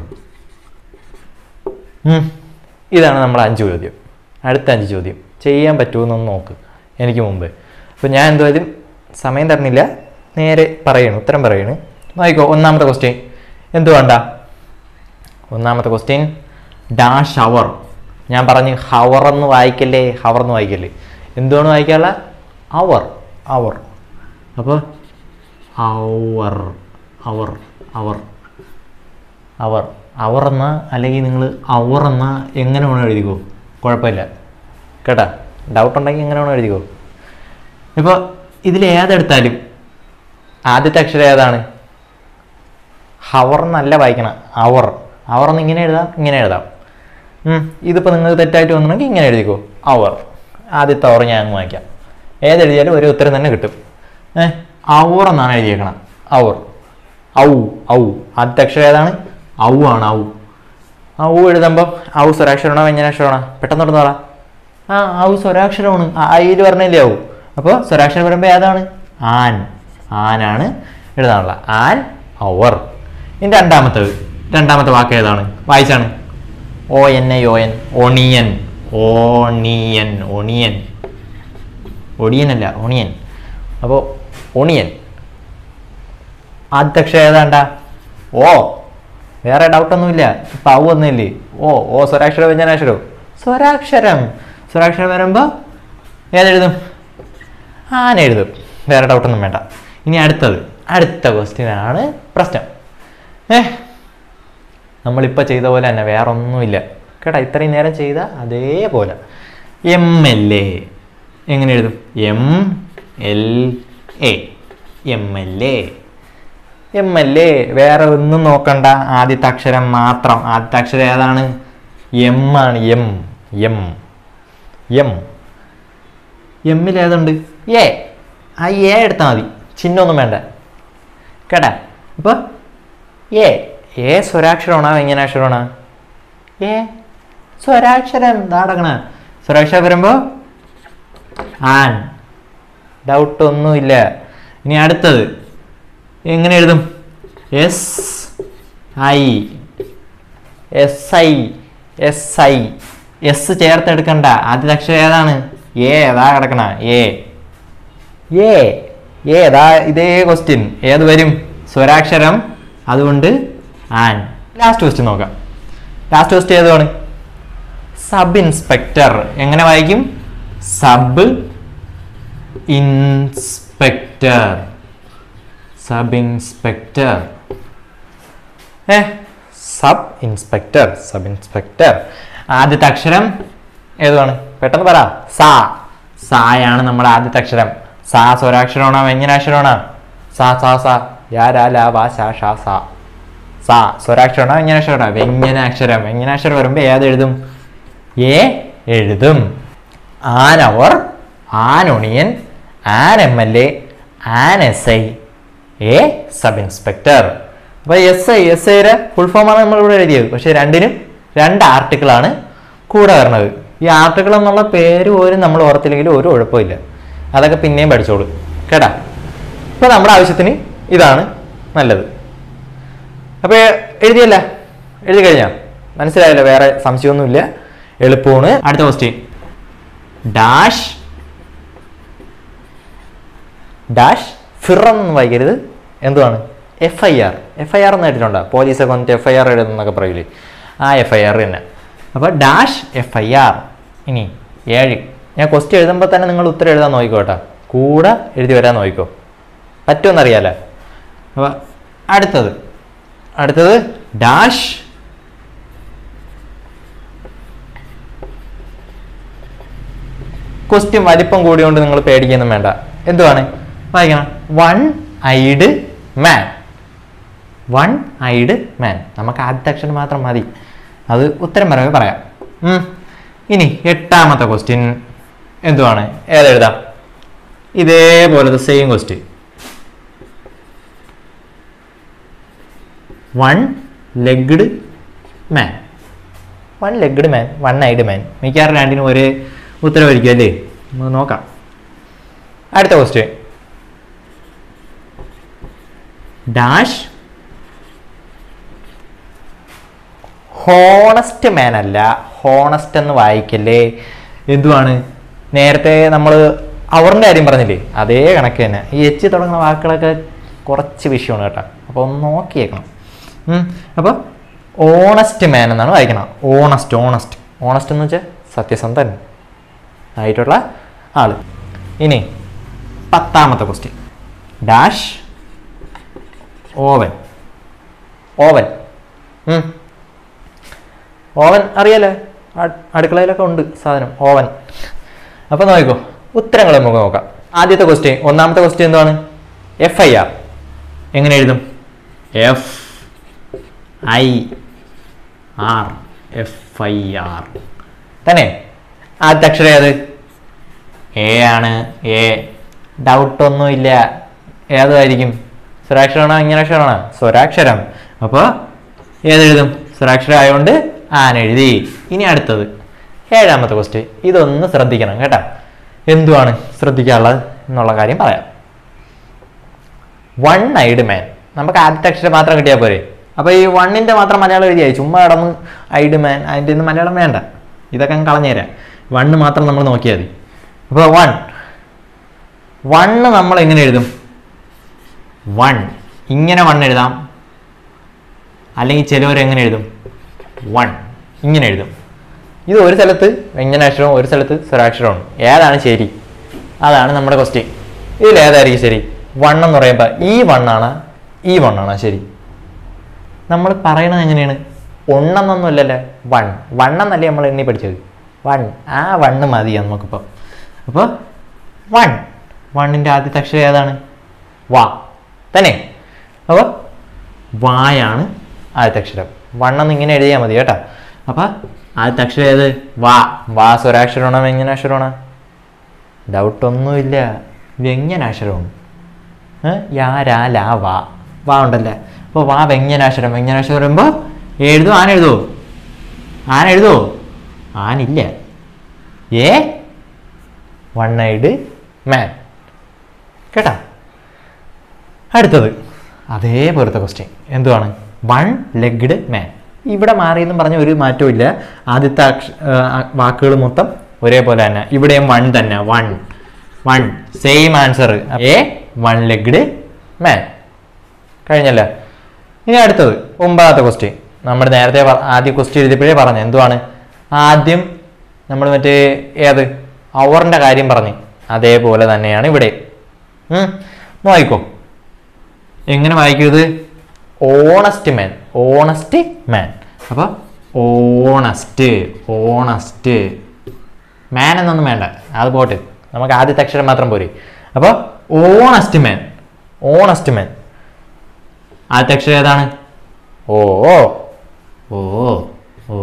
ഉം. ഇതാണ് നമ്മുടെ അഞ്ച് ചോദ്യം അടുത്ത അഞ്ച് ചോദ്യം ചെയ്യാൻ പറ്റുമെന്നൊന്ന് നോക്ക് എനിക്ക് മുമ്പ് അപ്പോൾ ഞാൻ എന്തായാലും സമയം തരുന്നില്ല നേരെ പറയണു ഉത്തരം പറയണു നോക്കിക്കോ ഒന്നാമത്തെ ക്വസ്റ്റ്യൻ എന്ത് വേണ്ട ഒന്നാമത്തെ ക്വസ്റ്റ്യൻ ഡാഷ് അവർ ഞാൻ പറഞ്ഞു ഹവർ എന്ന് വായിക്കല്ലേ ഹവർ എന്ന് വായിക്കല്ലേ എന്തുവാണ് വായിക്കാനുള്ള അവർ അവർ അപ്പോൾ അവർ അവർ അവർ അവർ അവർ എന്ന അല്ലെങ്കിൽ നിങ്ങൾ അവർ എന്ന എങ്ങനെ വേണം എഴുതിക്കോ കുഴപ്പമില്ല കേട്ടാ ഡൗട്ട് ഉണ്ടെങ്കിൽ എങ്ങനെ വേണം എഴുതിക്കോ ഇപ്പോൾ ഇതിൽ ഏതെടുത്താലും ആദ്യത്തെ അക്ഷരം ഏതാണ് ഹവർ എന്നല്ല വായിക്കണം അവർ അവർ എന്ന് ഇങ്ങനെ എഴുതാം ഇങ്ങനെ എഴുതാം ഉം, ഇതിപ്പോൾ നിങ്ങൾക്ക് തെറ്റായിട്ട് വന്നിട്ടുണ്ടെങ്കിൽ ഇങ്ങനെ എഴുതിക്കോ അവർ ആദ്യത്തെ അവർ ഞാൻ അങ്ങ് വായിക്കാം ഏതെഴുതിയാലും ഒരു ഉത്തരം തന്നെ കിട്ടും ഏ അവർ എന്നാണ് എഴുതിയേക്കണം അവർ ഔ ഔ ആദ്യത്തെ അക്ഷരം ഏതാണ് ഔ ആണ് ഔ ഔ എഴുതുമ്പോൾ ഔ സ്വരാക്ഷരമാണോ വ്യഞ്ജനാക്ഷരമാണോ പെട്ടെന്ന് തുടർന്നോളാം ആ ഔ സ്വരാക്ഷരമാണ് അയിൽ പറഞ്ഞില്ലേ ഔ അപ്പോൾ സ്വരാക്ഷരം വരുമ്പോൾ ഏതാണ് ആൻ ആനാണ് എഴുതാനുള്ള ആൻ അവർ ഇനി രണ്ടാമത്തേത് രണ്ടാമത്തെ വാക്ക് ഏതാണ് വായിച്ചാണ് O N I O N onion onion onion ഒടിയൻ അല്ല ഒണിയൻ അപ്പോൾ ഒണിയൻ ആദ്യത്തെ അക്ഷരം ഏതാണ്ട ഓ വേറെ ഡൗട്ടൊന്നുമില്ല ഇപ്പം ഔ ഒന്നുമില്ലേ ഓ ഓ സ്വരാക്ഷരം വ്യഞ്ജനാക്ഷരോ സ്വരാക്ഷരം സ്വരാക്ഷരം വരുമ്പോൾ ഏതെഴുതും ആന എഴുതും വേറെ ഡൗട്ടൊന്നും വേണ്ട ഇനി അടുത്തത് അടുത്ത ക്വസ്റ്റ്യൻ ആണ് പ്രശ്നം ഏ നമ്മളിപ്പോൾ ചെയ്ത പോലെ തന്നെ വേറെ ഒന്നുമില്ല കേട്ടാ ഇത്രയും നേരം ചെയ്ത അതേപോലെ എം എൽ എ എങ്ങനെ എഴുതും M L A M L A M L A വേറെ ഒന്നും നോക്കണ്ട ആദ്യത്തെ അക്ഷരം മാത്രം ആദ്യത്തെ അക്ഷരം ഏതാണ് എം ആണ് എം എം എം എമ്മിൽ ഏതുണ്ട് എ ആ എ എടുത്താൽ മതി ചിഹ്നമൊന്നും വേണ്ട കേട്ടാ അപ്പോൾ എ എ സ്വരാക്ഷരമാണോ വ്യഞ്ജനാക്ഷരമാണോ എ സ്വരാക്ഷരം ഇതാടക്കണ സ്വരാക്ഷരം വരുമ്പോൾ ആൻ ഡൗട്ട് ഒന്നുമില്ല ഇനി അടുത്തത് എങ്ങനെ എഴുതും S I S I S I S ചേർത്തെടുക്കണ്ട ആദ്യത്തെ അക്ഷരം ഏതാണ് എ ഏതാ കിടക്കണ എ എ എ ഏതാ ഇതേ ക്വസ്റ്റ്യൻ ഏത് വരും സ്വരാക്ഷരം അതുകൊണ്ട് ആൻ ലാസ്റ്റ് ക്വസ്റ്റ്യൻ നോക്കാം ലാസ്റ്റ് ക്വസ്റ്റ്യൻ ഏതാണ് സബ് ഇൻസ്പെക്ടർ എങ്ങനെ വായിക്കും sub inspector sub inspector a sub inspector sub inspector ആദ്യത്തെ അക്ഷരം ഏതാണ് പെട്ടെന്ന് പറ സാ സായാണ് നമ്മുടെ ആദ്യത്തെ അക്ഷരം സാ സ്വരാക്ഷരമാണോ വ്യഞ്ജനാക്ഷരമാണോ സാ സാ സാ യാ രാ ലാ വാ ശാ ഷാ സാ സാ സ്വരാക്ഷരമാണോ വ്യഞ്ജനാക്ഷരമാണോ വ്യഞ്ജനാക്ഷരം വ്യഞ്ജനാക്ഷരം വരുമ്പോൾ ഏതെഴുതും എ എഴുതും an hour an onion an M L A an S I a sub inspector അപ്പോൾ എസ് ഐ എസ് ഐയുടെ ഫുൾ ഫോമാണ് നമ്മൾ ഇവിടെ എഴുതിയത് പക്ഷേ രണ്ടിനും രണ്ട് ആർട്ടിക്കിളാണ് കൂടെ വരുന്നത് ഈ ആർട്ടിക്കിൾ എന്നുള്ള പേര് പോലും നമ്മൾ ഓർത്തില്ലെങ്കിലും ഒരു കുഴപ്പമില്ല അതൊക്കെ പിന്നെയും പഠിച്ചോളൂ കേട്ടാ ഇപ്പോൾ നമ്മുടെ ആവശ്യത്തിന് ഇതാണ് നല്ലത് അപ്പോൾ എഴുതിയല്ല എഴുതി കഴിഞ്ഞാൽ മനസ്സിലായല്ലോ വേറെ സംശയമൊന്നുമില്ല എളുപ്പമാണ് അടുത്ത ക്വസ്റ്റ്യൻ ഡാഷ് ഡാഷ് ഫിറം എന്ന് വായിക്കരുത് എന്തുവാണ് F I R F I R എന്ന് കേട്ടിട്ടുണ്ടോ പോലീസൊക്കെ വന്നിട്ട് എഫ് ഐ ആർ എഴുതുന്നൊക്കെ പറയില്ലേ ആ എഫ് ഐ ആർ തന്നെ അപ്പോൾ ഡാഷ് എഫ് ഐ ആർ ഇനി ഏഴ് ഞാൻ ക്വസ്റ്റ്യൻ എഴുതുമ്പോൾ തന്നെ നിങ്ങൾ ഉത്തരം എഴുതാൻ നോക്കിക്കോ കേട്ടോ കൂടെ എഴുതി വരാൻ നോക്കിക്കോ പറ്റുമെന്നറിയാലോ അപ്പോൾ അടുത്തത് അടുത്തത് ഡാഷ് ക്വസ്റ്റ്യൻ വലിപ്പം കൂടിയോണ്ട് നിങ്ങൾ പേടിക്കൊന്നും വേണ്ട എന്തുവാണ് വായിക്കണം വൺ ഐഡ് മാൻ വൺ ഐഡ് മാൻ നമുക്ക് ആദ്യത്തെ അക്ഷരം മാത്രം മതി അത് ഉത്തരം പറയേ പറയാം ഉം. ഇനി എട്ടാമത്തെ ക്വസ്റ്റ്യൻ എന്തുവാണ് ഏതെഴുതാം ഇതേപോലത്തെ same question one legged man one legged man one eyed man മിക്കവാറും രണ്ടിനും ഒരേ ഉത്തരവായിരിക്കും അല്ലേ നമുക്ക് നോക്കാം അടുത്ത ക്വസ്റ്റ്യൻ ഡാഷ് ഹോണസ്റ്റ് മാൻ അല്ല ഹോണസ്റ്റ് എന്ന് വായിക്കല്ലേ എന്തുവാണ് നേരത്തെ നമ്മൾ അവറിൻ്റെ കാര്യം പറഞ്ഞില്ലേ അതേ കണക്ക് തന്നെ ഈ എച്ച് തുടങ്ങുന്ന വാക്കുകളൊക്കെ കുറച്ച് വിഷയമാണ് കേട്ടോ അപ്പോൾ ഒന്ന് നോക്കിയേക്കണം അപ്പോൾ ഓണസ്റ്റ് മാൻ എന്നാണ് വായിക്കണം ഓണസ്റ്റ് ഓണസ്റ്റ് ഓണസ്റ്റ് എന്ന് വെച്ചാൽ സത്യസന്ധൻ ആയിട്ടുള്ള ആള് ഇനി പത്താമത്തെ ക്വസ്റ്റ്യൻ ഡാഷ് ഓവൻ ഓവൻ ഉം. ഓവൻ അറിയാലേ അ- അടുക്കളയിലൊക്കെ ഉണ്ട് സാധനം ഓവൻ അപ്പോൾ നോക്കിക്കോ ഉത്തരങ്ങൾ നമുക്ക് നോക്കാം ആദ്യത്തെ ക്വസ്റ്റ്യൻ ഒന്നാമത്തെ ക്വസ്റ്റ്യൻ എന്താണ് എഫ് ഐ ആർ എങ്ങനെ എഴുതും F I R F I R തന്നെ ആദ്യത്തെ അക്ഷരം ഏത് എ ആണ് എ ഡൗട്ടൊന്നുമില്ല ഏതായിരിക്കും സ്വരാക്ഷരമാണോ ഇങ്ങനക്ഷരമാണോ സ്വരാക്ഷരം അപ്പോൾ ഏതെഴുതും സ്വരാക്ഷരം ആയതുകൊണ്ട് ആൻ എഴുതി ഇനി അടുത്തത് ഏഴാമത്തെ ക്വസ്റ്റ്യൻ ഇതൊന്ന് ശ്രദ്ധിക്കണം കേട്ടോ എന്തുവാണ് ശ്രദ്ധിക്കാനുള്ളത് എന്നുള്ള കാര്യം പറയാം വൺ ഐഡ് മാൻ നമുക്ക് ആദ്യത്തെ അക്ഷരം മാത്രം കിട്ടിയാൽ പോരെ അപ്പോൾ ഈ വണ്ണിൻ്റെ മാത്രം മലയാളം എഴുതിയായി ചുമ്മാ കിടന്ന് ഐഡ് മാൻ അതിൻ്റെ ഒന്നും മലയാളം വേണ്ട ഇതൊക്കെ അങ്ങ് കളഞ്ഞുതരാം വണ്ണ് മാത്രം നമ്മൾ നോക്കിയാൽ മതി അപ്പോൾ വൺ വണ്ണ് നമ്മൾ എങ്ങനെ എഴുതും വൺ ഇങ്ങനെ വൺ എഴുതാം അല്ലെങ്കിൽ ചിലവർ എങ്ങനെ എഴുതും വൺ ഇങ്ങനെ എഴുതും ഇത് ഒരു സ്ഥലത്ത് വ്യഞ്ജനാക്ഷരവും ഒരു സ്ഥലത്ത് സ്വരാക്ഷരമാണ് ഏതാണ് ശരി അതാണ് നമ്മുടെ ക്വസ്റ്റ്യൻ ഇതിൽ ഏതായിരിക്കും ശരി വൺ എന്ന് പറയുമ്പോൾ ഈ വണ്ണാണ് ഈ വണ്ണാണ് ശരി നമ്മൾ പറയണത് എങ്ങനെയാണ് ഒന്നെന്നൊന്നുമല്ലല്ലോ വൺ വണ്ണെന്നല്ലേ നമ്മൾ എണ്ണി പഠിച്ചത് വൺ ആ വണ്ണ് മതി നമുക്കിപ്പോൾ അപ്പോൾ വൺ വണ്ണിൻ്റെ ആദ്യത്തെ അക്ഷരം ഏതാണ് വാ തന്നെ അപ്പോൾ വായാണ് ആദ്യത്തെ അക്ഷരം വണ്ണെന്ന് ഇങ്ങനെ എഴുതിയാൽ മതി കേട്ടോ അപ്പോൾ ആദ്യത്തെ അക്ഷരം ഏത് വാ വാ സ്വരാക്ഷരമാണോ വ്യഞ്ജനാക്ഷരമാണോ ഡൗട്ടൊന്നുമില്ല വ്യഞ്ജനാക്ഷരമാണ് ഏ? യാ രാ ലാ വാ വാ ഉണ്ടല്ലേ അപ്പോൾ വാ വ്യഞ്ജനാക്ഷരം വ്യഞ്ജനാക്ഷരം വരുമ്പോൾ എഴുതും ആന എഴുതുമോ ആന എഴുതുമോ ആനില്ല ഏ വൺ ഐഡ് മാൻ കേട്ടാ അടുത്തത് അതേപോലത്തെ ക്വസ്റ്റ്യൻ എന്തുവാണ് വൺ ലെഗ്ഡ് മാൻ ഇവിടെ മാറിയെന്നും പറഞ്ഞ ഒരു മാറ്റവും ഇല്ല ആദ്യത്തെ അക്ഷ വാക്കുകൾ മൊത്തം ഒരേപോലെ തന്നെ ഇവിടെയും വൺ തന്നെ one one same answer a one legged man കഴിഞ്ഞല്ലോ ഇനി അടുത്തത് ഒമ്പതാമത്തെ ക്വസ്റ്റ്യൻ നമ്മൾ നേരത്തെ പ- ആദ്യ ക്വസ്റ്റ്യൻ എഴുതിയപ്പോഴേ പറഞ്ഞു എന്തുവാണ് ആദ്യം നമ്മൾ മറ്റേ ഏത് അവറിൻ്റെ കാര്യം പറഞ്ഞു അതേപോലെ തന്നെയാണ് ഇവിടെ ഉം. നോക്കിക്കോ എങ്ങനെ വായിക്കരുത് ഓണസ്റ്റ് മാൻ ഓണസ്റ്റ് മാൻ അപ്പോൾ ഓണസ്റ്റ് ഓണസ്റ്റ് മാൻ എന്നൊന്നും വേണ്ട അത് പോട്ടെ നമുക്ക് ആദ്യത്തെ അക്ഷരം മാത്രം പോരെ അപ്പോൾ ഓണസ്റ്റ് മാൻ ഓണസ്റ്റ് മാൻ ആദ്യത്തെ അക്ഷരം ഏതാണ് ഓ ഓ ഓ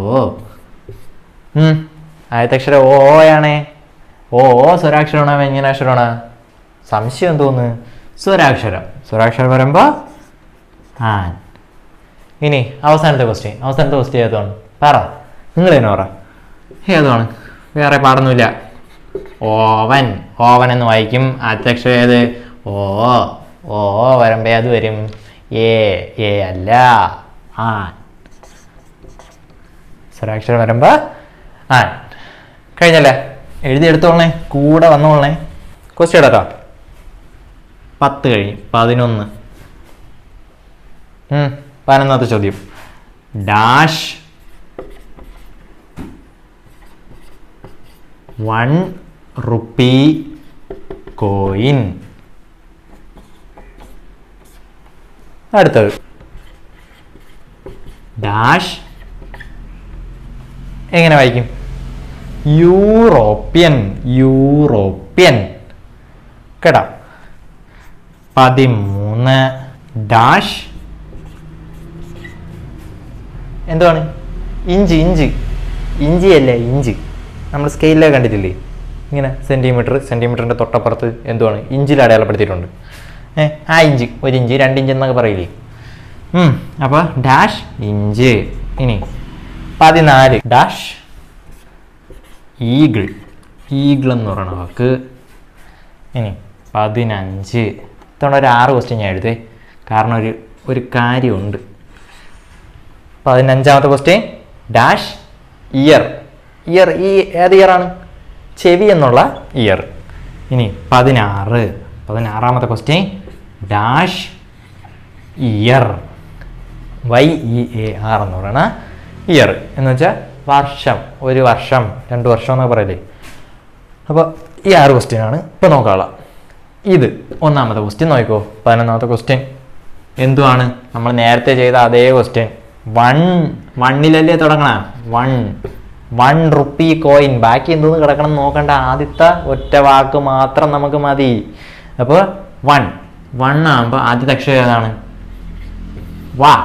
ഉം. ആദ്യത്തെ അക്ഷരം ഓ ആണേ ഓ ഓ സ്വരാക്ഷരമാണോ വ്യഞ്ജനാക്ഷരമാണോ സംശയം തോന്നുന്നു സ്വരാക്ഷരം സ്വരാക്ഷരം വരുമ്പോൾ ആൻ ഇനി അവസാനത്തെ ക്വസ്റ്റ്യൻ അവസാനത്തെ ക്വസ്റ്റ്യൻ ഏതാണ് പറ നിങ്ങൾ തന്നെ പറ ഏതാണ് വേറെ പാടൊന്നുമില്ല ഓവൻ ഓവൻ എന്ന് വായിക്കും ആദ്യത്തെ അക്ഷരം ഏത് ഓ ഓ വരുമ്പേ അത് വരും ഏ ഏ അല്ല ആൻ സ്വരാക്ഷരം വരുമ്പോൾ ആൻ കഴിഞ്ഞല്ലേ എഴുതിയെടുത്തോളണേ കൂടെ വന്നോളണേ ക്വസ്റ്റ്യൻ എടുക്കാം പത്ത് കഴിഞ്ഞ് പതിനൊന്ന് ഉം, പതിനൊന്നാമത്തെ ചോദ്യം ഡാഷ് വൺ റുപ്പി കോയിൻ അടുത്തത് ഡാഷ് എങ്ങനെ വായിക്കും യൂറോപ്യൻ യൂറോപ്യൻ കേട്ടോ പതിമൂന്ന് ഡാഷ് എന്തുവാണ് ഇഞ്ച് ഇഞ്ച് ഇഞ്ചി അല്ലേ ഇഞ്ച് നമ്മൾ സ്കെയിലൊക്കെ കണ്ടിട്ടില്ലേ ഇങ്ങനെ സെൻറ്റിമീറ്റർ സെൻറ്റിമീറ്ററിൻ്റെ തൊട്ടപ്പുറത്ത് എന്തുവാണ് ഇഞ്ചിൽ അടയാളപ്പെടുത്തിയിട്ടുണ്ട് ഏ ആ ഇഞ്ച് ഒരു ഇഞ്ച് രണ്ട് ഇഞ്ച് എന്നൊക്കെ പറയില്ലേ ഉം, അപ്പോൾ ഡാഷ് ഇഞ്ച് ഇനി പതിനാല് ഡാഷ് ഈഗിൾ ഈഗിൾ എന്ന് പറയുന്ന വാക്ക് ഇനി പതിനഞ്ച് ഇത്തവണ ഒരു ആറ് ക്വസ്റ്റ്യൻ ഞാൻ എഴുതേ കാരണം ഒരു ഒരു കാര്യമുണ്ട് പതിനഞ്ചാമത്തെ ക്വസ്റ്റ്യൻ ഡാഷ് ഇയർ ഇയർ ഈ ഏത് ഇയറാണ് ചെവി എന്നുള്ള ഇയർ ഇനി പതിനാറ് പതിനാറാമത്തെ question dash year Y E A R എന്ന് പറയുന്ന ഇയർ എന്ന് വെച്ചാൽ വർഷം ഒരു വർഷം രണ്ട് വർഷം എന്നൊക്കെ പറയില്ലേ അപ്പോൾ ഈ ആറ് ക്വസ്റ്റ്യൻ ആണ് ഇപ്പോൾ നോക്കാനുള്ള ഇത് ഒന്നാമത്തെ ക്വസ്റ്റ്യൻ നോക്കിക്കോ പതിനൊന്നാമത്തെ ക്വസ്റ്റ്യൻ എന്തുവാണ് നമ്മൾ നേരത്തെ ചെയ്ത അതേ ക്വസ്റ്റ്യൻ വൺ വണ്ണിലല്ലേ തുടങ്ങണ വൺ വൺ റുപ്പി കോയിൻ ബാക്കി എന്തോന്ന് കിടക്കണം എന്ന് നോക്കണ്ട ആദ്യത്തെ ഒറ്റ വാക്ക് മാത്രം നമുക്ക് മതി അപ്പോൾ വൺ വൺ ആകുമ്പോൾ ആദ്യത്തെ അക്ഷരം ഏതാണ് വാ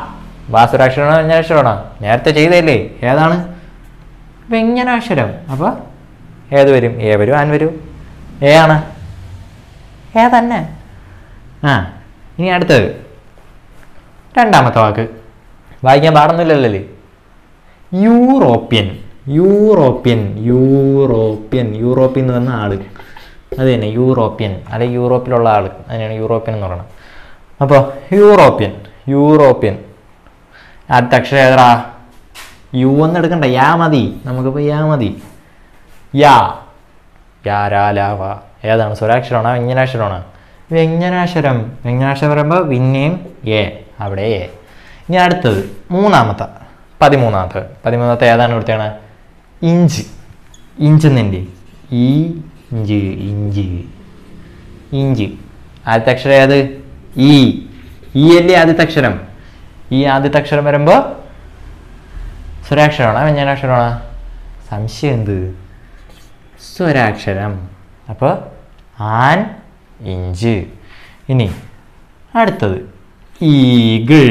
വാസുരാക്ഷരമാണോ വ്യഞ്ജനാക്ഷരമാണോ നേരത്തെ ചെയ്തല്ലേ ഏതാണ് വ്യഞ്ജനാക്ഷരം അപ്പോൾ ഏത് വരും എ വരും ആൻ വരും എ ആണ് ഏ തന്നെ ആ ഇനി അടുത്തത് രണ്ടാമത്തെ വാക്ക് വായിക്കാൻ പാടുന്നില്ലല്ലേ യൂറോപ്യൻ യൂറോപ്യൻ യൂറോപ്യൻ യൂറോപ്പിൽ നിന്ന് വന്ന ആള് അത് തന്നെ യൂറോപ്യൻ അല്ലെങ്കിൽ യൂറോപ്പിലുള്ള ആൾ അതിനാണ് യൂറോപ്യൻ എന്ന് പറയുന്നത് അപ്പോൾ യൂറോപ്യൻ യൂറോപ്യൻ അടുത്ത അക്ഷരം ഏതാ യു എന്ന് എടുക്കണ്ട യാ മതി നമുക്കിപ്പോൾ യാ മതി യാ യാ രാ ലാ വാ ഏതാണ് സ്വരാക്ഷരമാണോ വ്യഞ്ജനാക്ഷരമാണോ വ്യഞ്ജനാക്ഷരം വ്യഞ്ജനാക്ഷരം പറയുമ്പോൾ പിന്നെയും എ അവിടെ എ ഇനി അടുത്തത് മൂന്നാമത്തെ പതിമൂന്നാമത്തെ പതിമൂന്നാമത്തെ ഏതാണ് കൊടുത്താണ് ഇഞ്ച് ഇഞ്ച് എന്നെ ഈ ഇഞ്ച് ഇഞ്ച് ഇഞ്ച് ആദ്യത്തെ അക്ഷരം ഏത് ഈ ഈ അല്ലേ ആദ്യത്തെ അക്ഷരം ഈ ആദ്യത്തെ അക്ഷരം വരുമ്പോൾ സ്വരാക്ഷരമാണോ വ്യഞ്ജനാക്ഷരമാണോ സംശയം എന്ത് സ്വരാക്ഷരം അപ്പോൾ ആൻ ഇഞ്ച് ഇനി അടുത്തത് ഈഗിൾ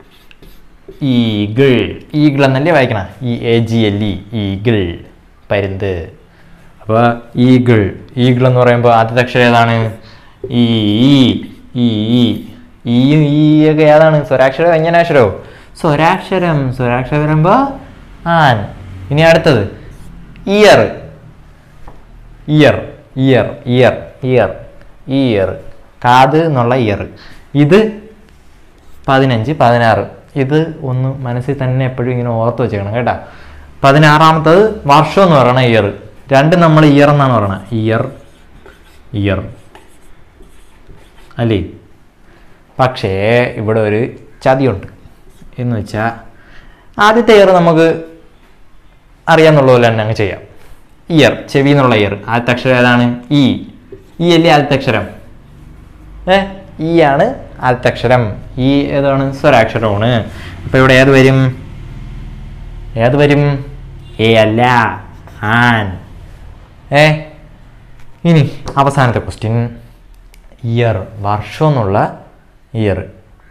ഈഗിൾ ഈഗിൾ എന്നല്ലേ വായിക്കണ E A G L E eagle പരുന്ത് അപ്പോൾ ഈഗിൾ ഈഗിൾ എന്ന് പറയുമ്പോൾ ആദ്യത്തെ അക്ഷരം ഏതാണ് ഈ ഈ ഈ ഈ ഈയും ഈ ഒക്കെ ഏതാണ് സ്വരാക്ഷരം വ്യഞ്ജനാക്ഷരോ സ്വരാക്ഷരം സ്വരാക്ഷരം വരുമ്പോൾ ആൻ ഇനി അടുത്തത് ear ear ear ear ear ear കാത് എന്നുള്ള ഇയർ ഇത് പതിനഞ്ച് പതിനാറ് ഇത് ഒന്ന് മനസ്സിൽ തന്നെ എപ്പോഴും ഇങ്ങനെ ഓർത്ത് വെച്ചേക്കണം കേട്ടാ പതിനാറാമത്തത് വർഷം എന്ന് പറയണ ഇയർ രണ്ടും നമ്മൾ ഇയർ എന്നാണ് പറയണത് ഇയർ ഇയർ അല്ലേ പക്ഷേ ഇവിടെ ഒരു ചതിയുണ്ട് എന്ന് വെച്ചാൽ ആദ്യത്തെ ഇയർ നമുക്ക് അറിയാന്നുള്ള പോലെ തന്നെ അങ്ങ് ചെയ്യാം ഇയർ ചെവി എന്നുള്ള ഇയർ ആദ്യത്തെ അക്ഷരം ഏതാണ് ഇ ഈ അല്ലേ ആദ്യത്തെ അക്ഷരം ഏ ഈ ആണ് ആദ്യത്തെ അക്ഷരം ഈ ഏതാണ് സ്വരാക്ഷരമാണ് അപ്പോൾ ഇവിടെ ഏത് വരും ഏത് വരും എ അല്ല ആൻ ഏ ഇനി അവസാനത്തെ ക്വസ്റ്റ്യൻ ഇയർ വർഷം എന്നുള്ള ഇയർ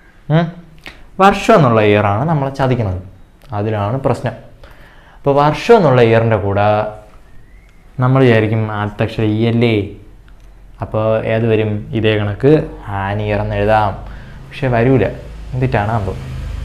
വർഷം എന്നുള്ള ഇയറാണ് നമ്മൾ ചതിക്കുന്നത് അതിലാണ് പ്രശ്നം അപ്പോൾ വർഷം എന്നുള്ള ഇയറിൻ്റെ കൂടെ നമ്മൾ വിചാരിക്കും ആദ്യത്തെ അക്ഷരം ഈ അല്ലേ അപ്പോൾ ഏത് വരും ഇതേ കണക്ക് ആൻ ഇയർ എന്ന് എഴുതാം പക്ഷെ വരൂല എന്തിട്ടാണ് അപ്പോൾ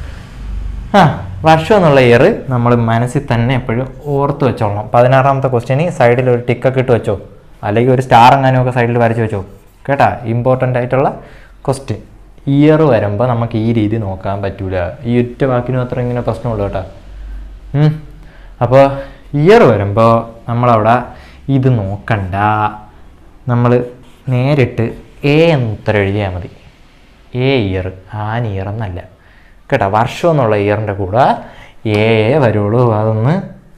ആ വർഷം എന്നുള്ള ഇയർ നമ്മൾ മനസ്സിൽ തന്നെ എപ്പോഴും ഓർത്ത് വെച്ചോളണം പതിനാറാമത്തെ ക്വസ്റ്റ്യന് സൈഡിൽ ഒരു ടിക്കൊക്കെ ഇട്ട് വെച്ചോ അല്ലെങ്കിൽ ഒരു സ്റ്റാർ എങ്ങാനും ഒക്കെ സൈഡിൽ വരച്ച് വെച്ചോ കേട്ടാ ഇമ്പോർട്ടൻ്റ് ആയിട്ടുള്ള ക്വസ്റ്റ്യൻ ഇയർ വരുമ്പോൾ നമുക്ക് ഈ രീതി നോക്കാൻ പറ്റൂല ഈ ഒറ്റ വാക്കിനും അത്ര ഇങ്ങനെ പ്രശ്നമുള്ളൂ കേട്ടാ അപ്പോൾ ഇയർ വരുമ്പോൾ നമ്മളവിടെ ഇത് നോക്കണ്ട നമ്മൾ നേരിട്ട് എ എന്ന് ഉത്തരം എഴുതിയാൽ മതി എ ഇയർ ആൻ ഇയർ എന്നല്ല കേട്ടോ വർഷം എന്നുള്ള ഇയറിൻ്റെ കൂടെ എ വരുള്ളൂ അതൊന്ന്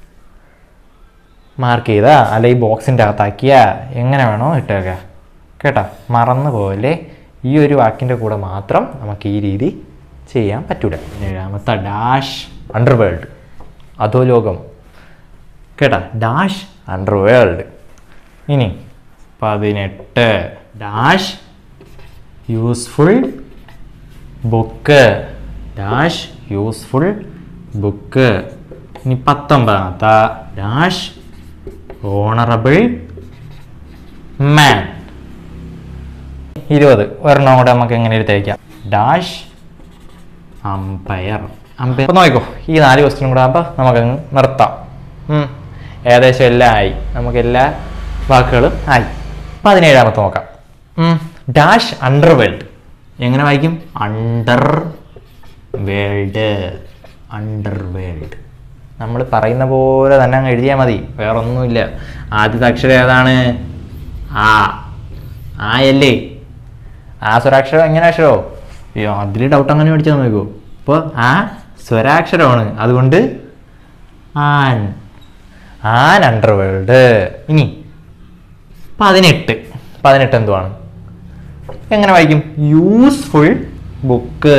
മാർക്ക് ചെയ്താ അല്ല ഈ ബോക്സിൻ്റെ അകത്താക്കിയ എങ്ങനെ വേണോ ഇട്ടേക്ക കേട്ടോ മറന്നു പോകല്ലേ ഈ ഒരു വാക്കിൻ്റെ കൂടെ മാത്രം നമുക്ക് ഈ രീതി ചെയ്യാൻ പറ്റൂല ഏഴാമത്തെ ഡാഷ് അണ്ടർവേൾഡ് അധോലോകം കേട്ടാ ഡാഷ് അണ്ടർവേൾഡ് ഇനി പതിനെട്ട് dash useful book dash useful book ഇനി പത്തൊമ്പതാമത്തെ ഡാഷ് ഓണറബിൾ മാൻ ഇരുപത് ഒരെണ്ണം കൂടെ നമുക്ക് എങ്ങനെ എടുത്തേക്കാം ഡാഷ് അമ്പയർ അമ്പയർ അപ്പോൾ നോക്കിക്കോ ഈ നാല് ക്വസ്റ്റ്യനും കൂടെ ആകുമ്പോൾ നമുക്കങ്ങ് നിർത്താം ഉം. ഏകദേശം എല്ലാം ആയി നമുക്ക് എല്ലാ വാക്കുകളും ആയി പതിനേഴാമത്തെ നോക്കാം ഡാഷ് അണ്ടർ വേൾഡ് എങ്ങനെ വായിക്കും അണ്ടർ വേൾഡ് അണ്ടർ വേൾഡ് നമ്മൾ പറയുന്ന പോലെ തന്നെ അങ്ങ് എഴുതിയാൽ മതി വേറെ ഒന്നുമില്ല ആദ്യത്തെ അക്ഷരം ഏതാണ് ആ ആയല്ലേ ആ സ്വരാക്ഷരം എങ്ങനെ അക്ഷരമോ അയ്യോ അതിൽ ഡൗട്ട് അങ്ങനെ പഠിച്ചാൽ നോക്കൂ അപ്പോൾ ആ സ്വരാക്ഷരമാണ് അതുകൊണ്ട് ആൻ ആൻ അണ്ടർ വേൾഡ് ഇനി പതിനെട്ട് പതിനെട്ട് എന്തുവാണ് എങ്ങനെ വായിക്കും useful book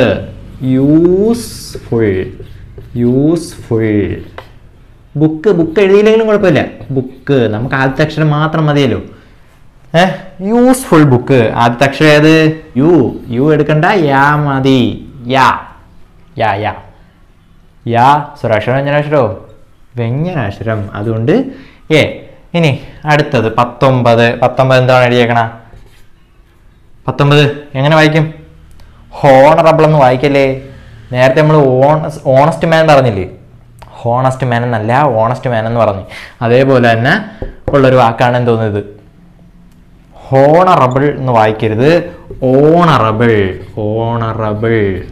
useful useful book book എഴുതിയില്ലെങ്കിലും കുഴപ്പമില്ല ബുക്ക് നമുക്ക് ആദ്യത്തെ അക്ഷരം മാത്രം മതിയല്ലോ ഏഹ് യൂസ്ഫുൾ ബുക്ക് ആദ്യത്തെ അക്ഷരം ഏത് യു യു എടുക്കണ്ട യാ മതി യാ യാ യാ യാ സ്വരാക്ഷരം വ്യഞ്ജനാക്ഷരോ വ്യഞ്ജനാക്ഷരം അതുകൊണ്ട് എ ഇനി അടുത്തത് പത്തൊമ്പത് പത്തൊമ്പത് എന്താണ് എഴുതിയേക്കണ പത്തൊമ്പത് എങ്ങനെ വായിക്കും ഹോണറബിൾ എന്ന് വായിക്കല്ലേ നേരത്തെ നമ്മൾ ഓണസ് ഓണസ്റ്റ് മാൻ പറഞ്ഞില്ലേ ഹോണസ്റ്റ് മാൻ എന്നല്ല ഓണസ്റ്റ് മാൻ എന്ന് പറഞ്ഞു അതേപോലെ തന്നെ ഉള്ളൊരു വാക്കാണ് എന്തോന്നത് ഹോണറബിൾ എന്ന് വായിക്കരുത് honourable honourable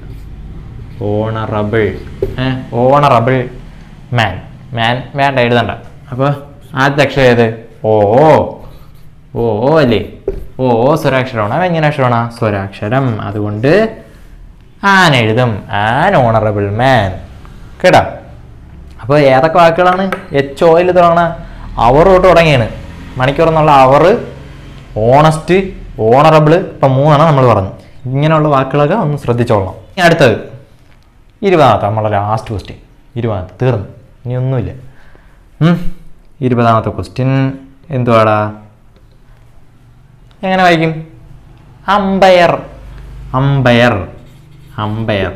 honourable a honourable man man വേണ്ട എഴുതണ്ട അപ്പോൾ ആദ്യത്തെ അക്ഷരം ഏത് ഓ ഓ ഓ അല്ലേ ഓ ഓ സ്വരാക്ഷരമാണോ വ്യഞ്ജനാക്ഷരമാണോ സ്വരാക്ഷരം അതുകൊണ്ട് ആൻ എഴുതും ആൻ ഓണറബിൾ മാൻ കേട്ടോ അപ്പോൾ ഏതൊക്കെ വാക്കുകളാണ് എച്ച് ഓയിൽ തുടങ്ങണ അവർ തൊട്ട് തുടങ്ങിയാണ് മണിക്കൂർ എന്നുള്ള അവർ ഓണസ്റ്റ് ഓണറബിൾ ഇപ്പം മൂന്നെണ്ണം നമ്മൾ പറഞ്ഞു ഇങ്ങനെയുള്ള വാക്കുകളൊക്കെ ഒന്ന് ശ്രദ്ധിച്ചോളണം ഇനി അടുത്തത് ഇരുപതാമത്തെ നമ്മളെ ലാസ്റ്റ് ക്വസ്റ്റ്യൻ ഇരുപതാമത്തെ തീർന്നു ഇനി ഒന്നുമില്ല ഉം. ഇരുപതാമത്തെ ക്വസ്റ്റ്യൻ എന്തുവാടാ എങ്ങനെ വായിക്കും umpire umpire umpire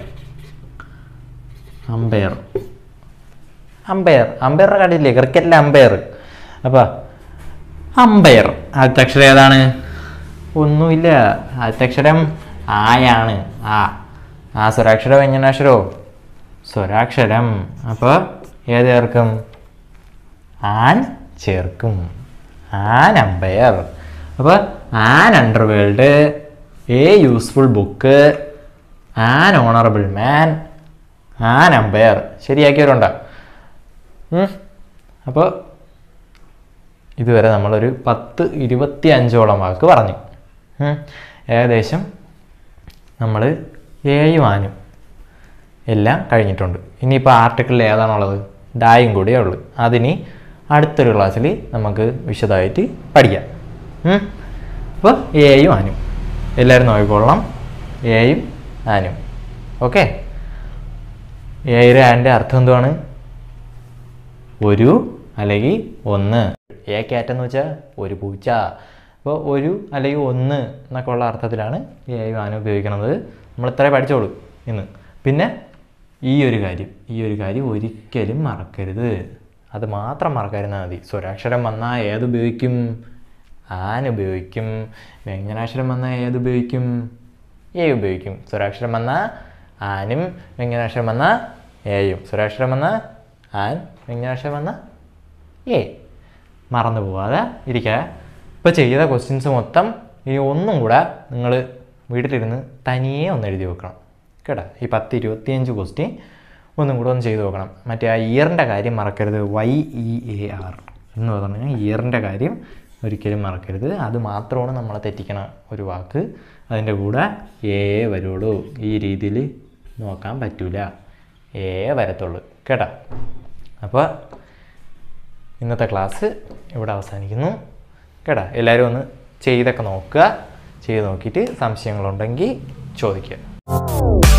umpire umpire അമ്പയറിനെ കണ്ടില്ലേ ക്രിക്കറ്റിലെ അമ്പയർ അപ്പോൾ അമ്പയർ ആദ്യത്തെ അക്ഷരം ഏതാണ് ഒന്നുമില്ല ആദ്യത്തെ അക്ഷരം ആയാണ് ആ ആ സ്വരാക്ഷരം വ്യഞ്ജനാക്ഷരോ സ്വരാക്ഷരം അപ്പോൾ ഏത് ചേർക്കും ആൻ ചേർക്കും ആൻ അമ്പയർ അപ്പോൾ an underworld a useful book an honourable man an umpire ശരിയാക്കിയവരുണ്ടോ അപ്പോൾ ഇതുവരെ നമ്മളൊരു പത്ത് ഇരുപത്തി അഞ്ചോളം വാക്ക് പറഞ്ഞു ഉം. ഏകദേശം നമ്മൾ ഏഴും ആനും എല്ലാം കഴിഞ്ഞിട്ടുണ്ട് ഇനിയിപ്പോൾ ആർട്ടിക്കിളിൽ ഏതാണുള്ളത് ഡായും കൂടിയേ ഉള്ളൂ അതിനി അടുത്തൊരു ക്ലാസ്സിൽ നമുക്ക് വിശദമായിട്ട് പഠിക്കാം ഉം. അപ്പോൾ ഏയും ആനും എല്ലാവരും നോക്കിക്കൊള്ളണം ഏയും ആനും ഓക്കെ ഏഴ് ആൻ്റെ അർത്ഥം എന്തുവാണ് ഒരു അല്ലെങ്കിൽ ഒന്ന് ഏ കാറ്റെന്ന് വെച്ചാൽ ഒരു പൂച്ച അപ്പോൾ ഒരു അല്ലെങ്കിൽ ഒന്ന് എന്നൊക്കെ ഉള്ള അർത്ഥത്തിലാണ് ഏ ആന ഉപയോഗിക്കുന്നത് നമ്മൾ ഇത്രേ പഠിച്ചോളൂ ഇന്ന് പിന്നെ ഈ ഒരു കാര്യം ഈ ഒരു കാര്യം ഒരിക്കലും മറക്കരുത് അത് മാത്രം മറക്കാതിരുന്നാൽ മതി സ്വരാക്ഷരം വന്നാൽ ഏത് ഉപയോഗിക്കും ആൻ ഉപയോഗിക്കും വ്യഞ്ജനാക്ഷരം വന്നാൽ ഏത് ഉപയോഗിക്കും എ ഉപയോഗിക്കും സ്വരാക്ഷരം വന്നാൽ ആനും വ്യഞ്ജനാക്ഷരം വന്നാൽ എയും സ്വരാക്ഷരം വന്നാൽ ആൻ വ്യഞ്ജനാക്ഷരം വന്നാൽ എ മറന്നു പോവാതെ ഇരിക്കുക ഇപ്പോൾ ചെയ്ത ക്വസ്റ്റ്യൻസ് മൊത്തം ഇനി ഒന്നും കൂടെ നിങ്ങൾ വീട്ടിലിരുന്ന് തനിയെ ഒന്ന് എഴുതി വെക്കണം കേട്ടോ ഈ പത്ത് ഇരുപത്തിയഞ്ച് ക്വസ്റ്റ്യൻ ഒന്നും കൂടെ ഒന്ന് ചെയ്ത് നോക്കണം മറ്റേ ആ ഇയറിൻ്റെ കാര്യം മറക്കരുത് വൈ ഇ എ ആർ എന്ന് പറഞ്ഞാൽ ഇയറിൻ്റെ കാര്യം ഒരിക്കലും മറക്കരുത് അത് മാത്രമാണ് നമ്മളെ തെറ്റിക്കണ ഒരു വാക്ക് അതിൻ്റെ കൂടെ എ വരുള്ളൂ ഈ രീതിയിൽ നോക്കാൻ പറ്റൂല എ വരത്തുള്ളൂ കേട്ടോ അപ്പോൾ ഇന്നത്തെ ക്ലാസ് ഇവിടെ അവസാനിക്കുന്നു കേട്ടോ എല്ലാവരും ഒന്ന് ചെയ്തൊക്കെ നോക്കുക ചെയ്ത് നോക്കിയിട്ട് സംശയങ്ങളുണ്ടെങ്കിൽ ചോദിക്കുക